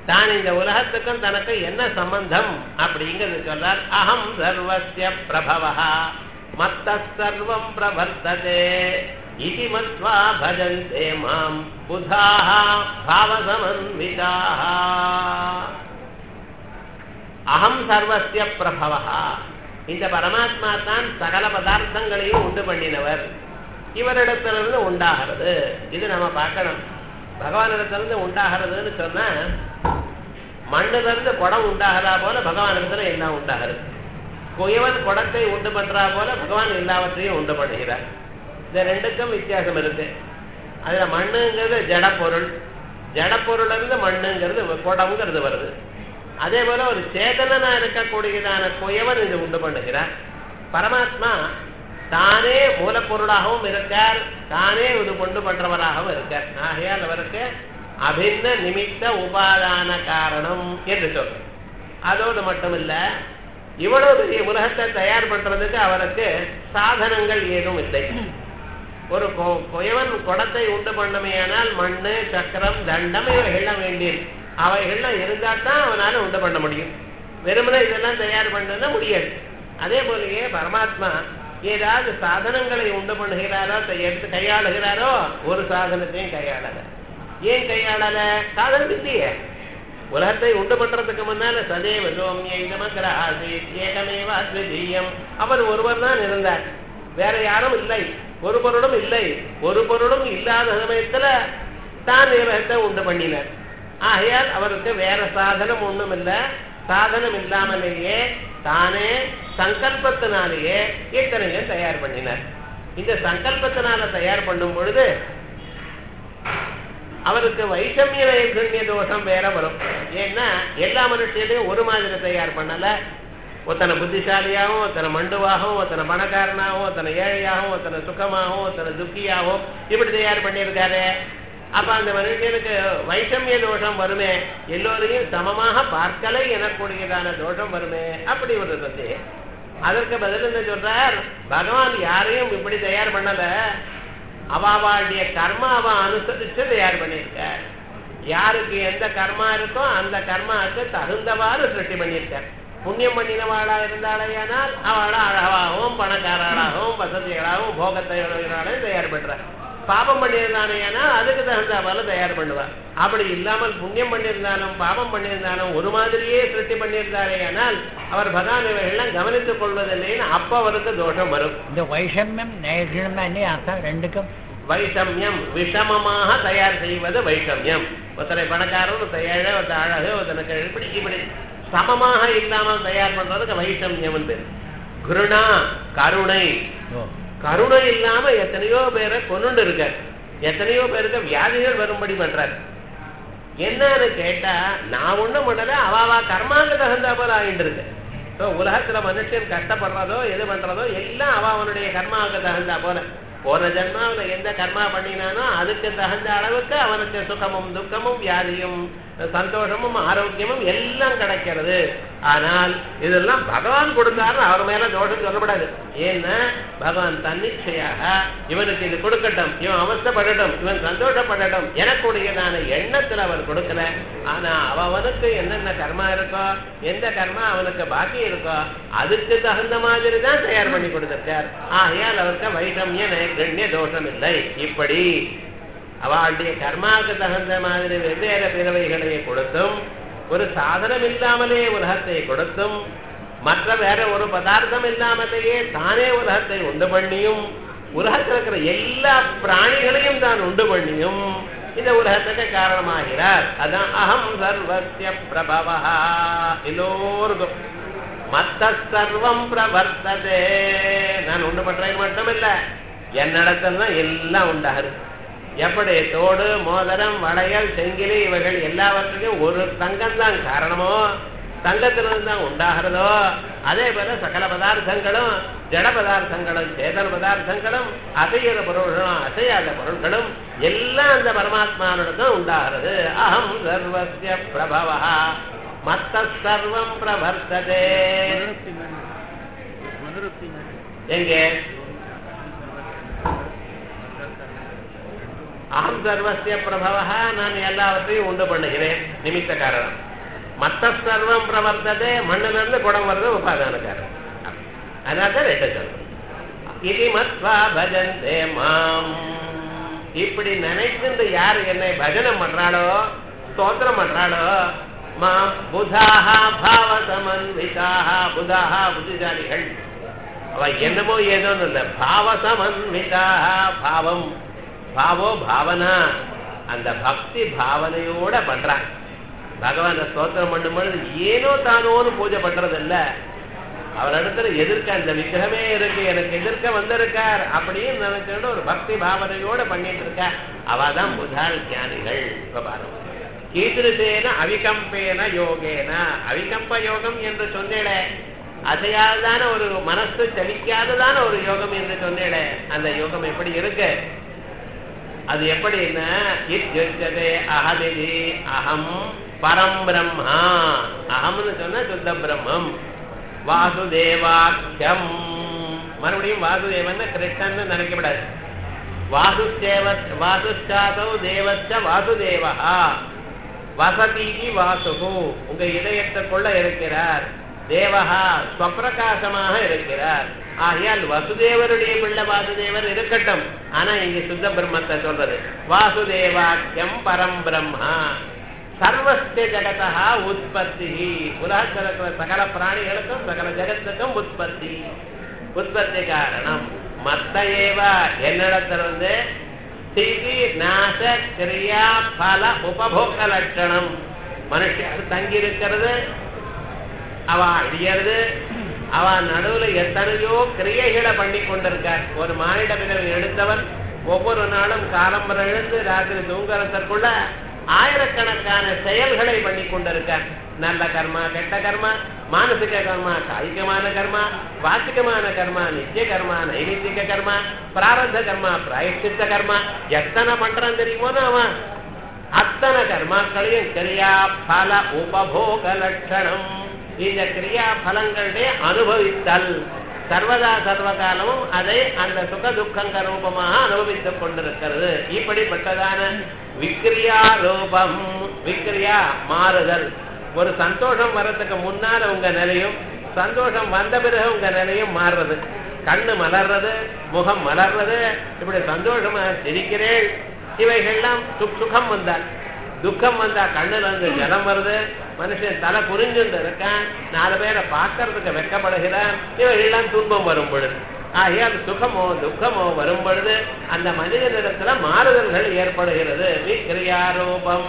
தான் இந்த உலகத்துக்கும் தனக்கு என்ன சம்பந்தம் அப்படிங்கிறது சொல்றார் அகம் சர்வசிய பிரபவா மத்த சர்வம் பிரவர்த்ததே இது மத்வா பஜந்தே மாம் புதாக பாவசமன்விதாக அகம் சர்வசிய பிரபவா இந்த பரமாத்மா தான் சகல பதார்த்தங்களையும் உண்டு பண்ணினவர் இவரிடத்திலிருந்து உண்டாகிறது இது நம்ம பார்க்கணும் பகவானிடத்திலிருந்து உண்டாகிறதுன்னு சொன்னா மண்ணுல இருந்து குடம் உண்டாகிறா போல பகவானிடத்துல எல்லாம் உண்டாகிறது குயவன் குடத்தை உண்டு பண்றா போல பகவான் எல்லாவற்றையும் உண்டு பண்ணுகிறார் இந்த ரெண்டுக்கும் வித்தியாசம் இருக்கு அதுல மண்ணுங்கிறது ஜடப்பொருள் ஜடப்பொருள் இருந்து மண்ணுங்கிறது குடம்ங்கிறது வருது அதே போல ஒரு சேதனனா இருக்கக்கூடியதான குயவன் இது உண்டு பண்ணுகிறார் பரமாத்மா தானே மூலப்பொருளாகவும் இருக்கார் தானே இது கொண்டு பண்றவராகவும் இருக்கார் ஆகையால் அவருக்கு அபின்ன நிமித்த உபாதான காரணம் என்று சொல்றோம் அதோடு மட்டுமில்ல இவ்வளவு பெரிய உலகத்தை தயார் பண்றதுக்கு அவருக்கு சாதனங்கள் ஏதும் இல்லை ஒரு குயவன் குடத்தை உண்டு பண்ணமையானால் மண்ணு சக்கரம் தண்டம் இவைகள்லாம் வேண்டியது அவைகள்லாம் இருந்தா தான் அவனால உண்டு பண்ண முடியும் வெறுமனே இதெல்லாம் தயார் பண்ண முடியாது அதே போலயே பரமாத்மா ஏதாவது சாதனங்களை உண்டு பண்ணுகிறாரோ எடுத்து கையாளுகிறாரோ ஒரு சாதனத்தையும் கையாளல ஏன் கையாளல சாதனம் இல்லையே உலகத்தை உண்டு பண்றதுக்கு முன்னால சதேவ சோமிய இதமக்கிற ஆசீத் ஏகமேவ அத்விதீயம் அவர் ஒருவர் தான் இருந்தார் வேற யாரும் இல்லை ஒரு பொருளும் இல்லை ஒரு பொருளும் இல்லாத சமயத்துல தான் உலகத்தை உண்டு பண்ணினார் ஆகையால் அவருக்கு வேற சாதனம் ஒண்ணும் இல்ல சாதனம் இல்லாமலேயே தானே சங்கல்பத்தினாலேயே இத்தனையும் தயார் பண்ணினார் இந்த சங்கல்பத்தினால தயார் பண்ணும் பொழுது அவருக்கு வைஷமிய நைர்கண்ய தோஷம் வேற வரும் ஏன்னா எல்லா மனுஷனையும் ஒரு மாதிரி தயார் பண்ணல ஒருத்தனை புத்திசாலியாகவும் ஒருத்தனை மண்டுவாகவும் ஒருத்தனை பணக்காரனாகவும் ஒருத்தனை ஏழையாகவும் ஒருத்தனை சுகமாகவும் ஒருத்தனை துக்கியாகவும் இப்படி தயார் பண்ணியிருக்காரு அப்ப அந்த மனுஷனுக்கு வைஷமிய தோஷம் வருமே எல்லோரையும் சமமாக பார்க்கலை எனக்கூடியதான தோஷம் வருமே அப்படி ஒரு சத்தி அதற்கு பதில் என்ன சொல்றார் பகவான் யாரையும் இப்படி தயார் பண்ணல அவாவாளுடைய கர்மா அவன் அனுசரிச்சு தயார் பண்ணியிருக்கார் யாருக்கு எந்த கர்மா இருக்கோ அந்த கர்மாவுக்கு தகுந்தவாறு சிருஷ்டி பண்ணியிருக்கார் புண்ணியம் பண்ணினவாளா இருந்தாலேயானால் அவளை அழகாகவும் பணக்காரர்களாகவும் வசதிகளாகவும் போகத்தையும் தயார் பண்றார் பாபம் பண்ணியிருந்தானேனா அதுக்கு தகுந்த போல தயார் பண்ணுவார் அப்படி இல்லாமல் புண்ணியம் பண்ணியிருந்தாலும் பாபம் பண்ணியிருந்தாலும் ஒரு மாதிரியே சிருஷ்டி பண்ணியிருந்தாரே ஆனால் அவர் பகவான் இவைகள்லாம் கவனித்துக் கொள்வதில்லைன்னு அப்ப அவருக்கு தோஷம் வரும் இந்த வைஷமியம் நைர்குணம் என்ன அர்த்தம் ரெண்டுக்கும் வைஷமியம் விஷமமாக தயார் செய்வது வைஷமியம் ஒருத்தரை பணக்காரன் ஒருத்தர் ஏழை ஒருத்தர் அழகு ஒருத்தனுக்கு இப்படி இப்படி சமமாக இல்லாமல் தயார் பண்றதுக்கு வைஷமியம் பேர் குருணா கருணை கருணை இல்லாம எத்தனையோ பேரை கொண்டுண்டு இருக்கார் எத்தனையோ பேருக்கு வியாதிகள் வரும்படி பண்றார் என்னன்னு கேட்டா நான் ஒண்ணும் பண்ணல அவாவா கர்மாங்க தகுந்த போல ஆகிட்டு இருக்கு ஸோ உலகத்துல மனுஷன் கஷ்டப்படுறதோ எது பண்றதோ எல்லாம் அவ அவனுடைய கர்மாவுக்கு தகுந்தா போல போன ஜென்மாவில எந்த கர்மா பண்ணினானோ அதுக்கு தகுந்த அளவுக்கு அவனுக்கு சுகமும் துக்கமும் வியாதியும் சந்தோஷமும் ஆரோக்கியமும் எல்லாம் கிடைக்கிறது ஆனால் இதெல்லாம் பகவான் கொடுத்தாரு அவர் மேல தோஷம் சொல்லப்படாது ஏன்னா பகவான் தன்னிச்சையாக இவனுக்கு இது கொடுக்கட்டும் இவன் அவஸ்தப்படட்டும் இவன் சந்தோஷப்படட்டும் எனக்குடையதான எண்ணத்துல அவர் கொடுக்கல ஆனா அவனுக்கு என்னென்ன கர்மா இருக்கோ எந்த கர்மா அவனுக்கு பாக்கி இருக்கோ அதுக்கு தகுந்த மாதிரி தான் தயார் பண்ணி கொடுத்திருக்கார் ஆகையால் அவருக்கு வைஷமிய நைர்கண்ய தோஷம் இல்லை இப்படி அவளுடைய கர்மாவுக்கு தகுந்த மாதிரி வெவ்வேறு பிறவைகளை கொடுத்தும் ஒரு சாதனம் இல்லாமலே உலகத்தை கொடுத்தும் மற்ற வேற ஒரு பதார்த்தம் இல்லாமலேயே தானே உலகத்தை உண்டு பண்ணியும் உலகத்தில் இருக்கிற எல்லா பிராணிகளையும் தான் உண்டு பண்ணியும் இந்த உலகத்துக்கு காரணமாகிறார் அதான் அகம் சர்வசிய பிரபவா எல்லோருக்கும் மத்த சர்வம் பிரவர்த்ததே நான் உண்டு பண்றேன் மட்டும் இல்ல என்னிடத்துல தான் எல்லாம் உண்டாகுது எப்படி தோடு மோதிரம் வளையல் செங்கிலி இவைகள் எல்லாவற்றுக்கும் ஒரு தங்கம் தான் காரணமோ தங்கத்திலிருந்து தான் உண்டாகிறதோ அதே போல சகல பதார்த்தங்களும் ஜட பதார்த்தங்களும் சேதன பதார்த்தங்களும் அசைகிற பொருள்களும் அசையாத பொருள்களும் எல்லாம் அந்த பரமாத்மாவிடம் தான் உண்டாகிறது அகம் சர்வசிய பிரபவா மத்த சர்வம் பிரவர்த்ததே எங்கே அகம் சர்வசிய பிரபவா நான் எல்லாவற்றையும் உண்டு பண்ணுகிறேன் நிமித்த காரணம் மத்த சர்வம் பிரவர்த்ததே மண்ணுல இருந்து குடம் வர்றது உபாதான காரணம் அதனால தான் ரெண்டு சொல்றோம் இது மத்வா பஜந்தே மாம் இப்படி நினைத்து யார் என்னை பஜனம் பண்றாளோ ஸ்தோத்திரம் பண்றாளோ மாம் புதாக பாவ சமன்விதாக புதாக புத்திசாலிகள் அவ என்னமோ ஏதோன்னு இல்லை பாவ சமன்விதாக பாவம் பாவோ பாவனா அந்த பக்தி பாவனையோட பண்றான் பகவான ஸ்தோத்திரம் பண்ணும்பொழுது ஏனோ தானோன்னு பூஜை பண்றது இல்ல அவரிடத்துல எதிர்க்க அந்த விக்கிரமே இருக்கு எனக்கு எதிர்க்க வந்திருக்கார் அப்படின்னு நினைச்சுட்டு ஒரு பக்தி பாவனையோட பண்ணிட்டு இருக்கா அவதான் முதல் ஞானிகள் இப்ப பாருங்க கீதிருசேன அவிகம்பேன யோகேன அவிகம்ப யோகம் என்று சொன்னேளே அசையாததான ஒரு மனசு சலிக்காததான ஒரு யோகம் என்று சொன்னேளே அந்த யோகம் எப்படி இருக்கு அது எப்படின்னா இத்யுச்சதே அகமிதி அகம் பரம் பிரம்மா அகம்னு சொன்னா சுத்த பிரம்மம் வாசுதேவாக்கியம் மறுபடியும் வாசுதேவன் கிருஷ்ணன் நினைக்கப்படாது வாசுச்சேவ வாசுச்சாதோ தேவச்ச வாசுதேவா வசதிக்கு வாசுகு உங்க இதயத்துக்குள்ள இருக்கிறார் தேவஹா ஸ்வப்பிரகாசமாக இருக்கிறார் ஆகையால் வசுதேவருடைய பிள்ளை வாசுதேவர் இருக்கட்டும் ஆனா இங்க சுத்த பிரம்மத்தை சொல்றது வாசுதேவாக்கியம் பரம் பிரம்மா சர்வஸ்ய ஜகதா உற்பத்தி உலகத்தில் இருக்கிற சகல பிராணிகளுக்கும் சகல ஜகத்துக்கும் உற்பத்தி உற்பத்தி காரணம் மத்த ஏவ என்னிடத்திலிருந்து ஸ்திதி நாச கிரியா பல உபபோக லட்சணம் மனுஷன் தங்கி இருக்கிறது அவ அழியறது அவ நடுவுல எத்தனையோ கிரியைகளை பண்ணி கொண்டிருக்கார் ஒரு மானிட பிறவி எடுத்தவன் ஒவ்வொரு நாளும் காலம்பரம் எழுந்து ராத்திரி தூங்குறதற்குள்ள ஆயிரக்கணக்கான செயல்களை பண்ணி கொண்டிருக்கார் நல்ல கர்மா கெட்ட கர்மா மானசிக கர்மா காய்கமான கர்மா வாச்சிகமான கர்மா நித்திய கர்மா நைமித்திக கர்மா பிராரத்த கர்மா பிராயஷ்டித்த கர்மா எத்தனை பண்றான் தெரியுமோ அவன் அத்தனை கர்மாக்களையும் கிரியா பல உபபோக லட்சணம் இந்த கிரியா பலங்களுடைய அனுபவித்தல் சர்வதா சர்வ காலமும் அதை அந்த சுக துக்கங்க ரூபமாக அனுபவித்துக் கொண்டிருக்கிறது இப்படிப்பட்டதான விக்ரியா ரூபம் விக்ரியா மாறுதல் ஒரு சந்தோஷம் வர்றதுக்கு முன்னால உங்க நிலையும் சந்தோஷம் வந்த பிறகு உங்க நிலையும் மாறுறது கண்ணு மலர்றது முகம் மலர்றது இப்படி சந்தோஷமா சிரிக்கிறேன் இவைகள்லாம் சுக் சுகம் வந்தால் துக்கம் வந்தா கண்ணுல இருந்து ஜலம் வருது மனுஷன் தலை புரிஞ்சுட்டு இருக்கான் நாலு பேரை பார்க்கறதுக்கு வெக்கப்படுகிறான் இவைகள்லாம் துன்பம் வரும் பொழுது ஆகையால் சுகமோ துக்கமோ வரும் பொழுது அந்த மனிதனிடத்துல மாறுதல்கள் ஏற்படுகிறது விக்ரியாரூபம்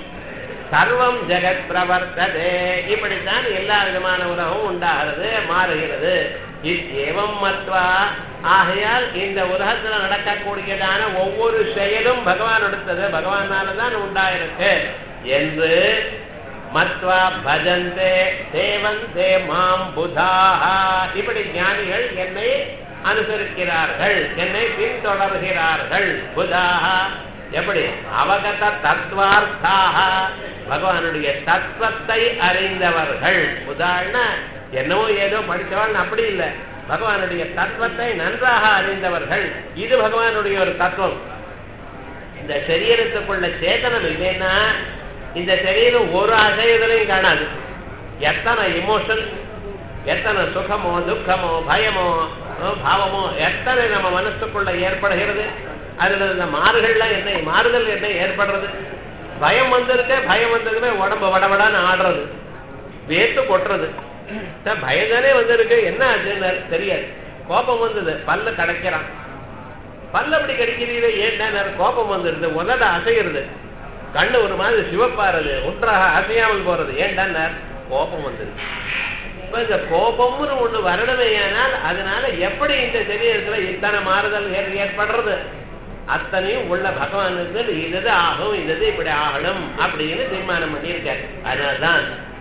சர்வம் ஜெகத் பிரவர்த்ததே இப்படித்தான் எல்லா விதமான உலகம் உண்டாகிறது மாறுகிறது ஏவம் மத்வா ஆகையால் இந்த உலகத்துல நடக்கக்கூடியதான ஒவ்வொரு செயலும் பகவான் எடுத்தது பகவானாலதான் உண்டாயிருக்கு என்று மத்வா பஜந்தே தேவந்தே மாம் புதாஹா இப்படி ஞானிகள் என்னை அனுசரிக்கிறார்கள் என்னை பின்தொடர்கிறார்கள் புதாஹா எப்படி அவகத தத்வார்த்தாக பகவானுடைய தத்துவத்தை அறிந்தவர்கள் உதாரண என்னவோ ஏதோ படித்தவள் அப்படி இல்லை பகவானுடைய தத்துவத்தை நன்றாக அறிந்தவர்கள் இது பகவானுடைய ஒரு தத்துவம் இந்த சரீரத்துக்குள்ள சேதனம் இல்லைன்னா இந்த சரீரம் ஒரு அசைதலையும் காணாது எத்தனை இமோஷன் எத்தனை சுகமோ துக்கமோ பயமோ பாவமோ எத்தனை நம்ம மனசுக்குள்ள ஏற்படுகிறது அதுல இந்த மாறுகள்லாம் என்ன மாறுதல் என்ன ஏற்படுறது பயம் வந்திருக்க பயம் வந்ததுமே உடம்பு வடவடான்னு ஆடுறது வேத்து கொட்டுறது பயம் தானே வந்திருக்கு என்ன ஆச்சுன்னு தெரியாது கோபம் வந்தது பல்ல கடைக்கிறான் பல்ல அப்படி கடிக்கிறீங்க ஏன்டா கோபம் வந்துருது உதட அசைகிறது கண்ணு ஒரு மாதிரி சிவப்பாருது ஒன்றாக அசையாமல் போறது ஏன்டா கோபம் வந்தது இப்ப இந்த கோபம்னு ஒண்ணு வரணுமேயானால் அதனால எப்படி இந்த சரீரத்துல இத்தனை மாறுதல் ஏற்படுறது அத்தனையும் உள்ள பகவானுக்கு இது ஆகும் இது இப்படி ஆகணும் அப்படின்னு தீர்மானம் பண்ணியிருக்காரு அதனால்தான்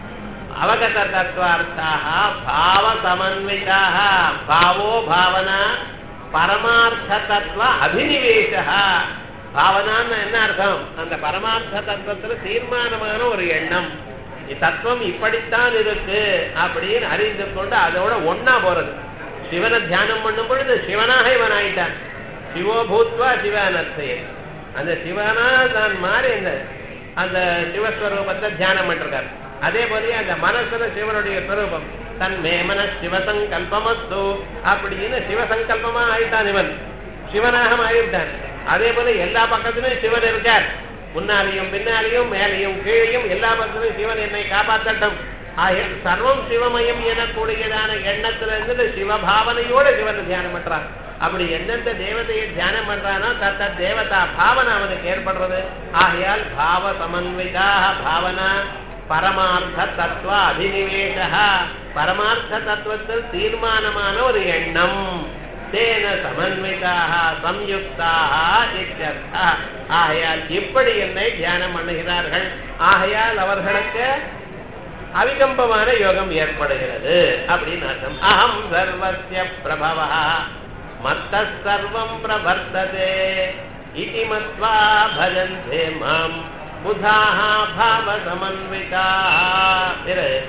அவகத தத்துவார்த்தாக பாவ சமன்விதாக பாவோ பாவனா பரமார்த்த தத்துவ அபினிவேசா பாவனான்னு என்ன அர்த்தம் அந்த பரமார்த்த தத்துவத்துல தீர்மானமான ஒரு எண்ணம் தத்துவம் இப்படித்தான் இருக்கு அப்படின்னு அறிந்து கொண்டு அதோட ஒன்னா போறது சிவனை தியானம் பண்ணும் பொழுது சிவனாக இவன் ஆயிட்டான் சிவோ பூத்வா சிவானத்தையே அந்த சிவனா தான் மாறி அந்த அந்த சிவஸ்வரூபத்தை தியானம் பண்ணிருக்காரு அதே போலயே அந்த மனசுல சிவனுடைய ஸ்வரூபம் தன் மேமன சிவசங்கல்பமஸ்து அப்படின்னு சிவசங்கல்பமா ஆயிட்டான் இவன் சிவனாக மாறிவிட்டான் அதே போல எல்லா பக்கத்திலும் சிவன் இருக்கார் முன்னாலேயும் பின்னாலேயும் மேலேயும் கீழையும் எல்லா பக்கத்திலும் சிவன் என்னை காப்பாற்றட்டும் ஆகிய சர்வம் சிவமயம் எனக்கூடியதான எண்ணத்துல இருந்து சிவபாவனையோட சிவன் தியானம் பண்றான் அப்படி எந்தெந்த தேவதையை தியானம் பண்றானோ தத்த தேவதா பாவனை அவனுக்கு ஏற்படுறது ஆகையால் பாவ சமன்விதாக பாவனா பரமார்த்த தத்துவ அபினிவேஷ பரமார்த்த தத்துவத்தில் தீர்மானமான ஒரு எண்ணம் தேன சமன்விதாக சம்யுக்தாக இத்தியர்த்தா ஆகையால் இப்படி என்னை தியானம் பண்ணுகிறார்கள் ஆகையால் அவர்களுக்கு அவிகம்பமான யோகம் ஏற்படுகிறது அப்படின்னு அர்த்தம் அகம் சர்வசிய பிரபவ மத்த சர்வம் பிரவர்த்ததே இதி மத்வா பஜந்தே மாம் புதாக பாவ சமன்விதாக